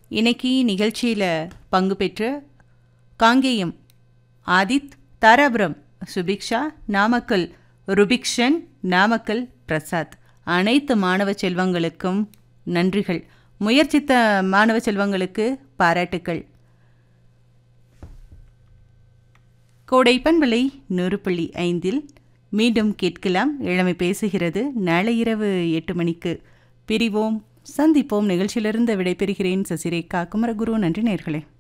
இன்னைக்கு நிகழ்ச்சியில் பங்கு பெற்ற காங்கேயம் ஆதித் தாராபுரம் சுபிக்ஷா நாமக்கல் ருபிக்ஷன் நாமக்கல் பிரசாத் அனைத்து மாணவ செல்வங்களுக்கும் நன்றிகள் முயற்சித்த மாணவ செல்வங்களுக்கு பாராட்டுக்கள் கோடை பண்பலை நூறு புள்ளி ஐந்தில் மீண்டும் கேட்கலாம் இளமை பேசுகிறது நாளை இரவு எட்டு மணிக்கு பிரிவோம் சந்திப்போம் நிகழ்ச்சியிலிருந்து விடைபெறுகிறேன் சசிரேகா குமரகுரு நன்றி நேர்களே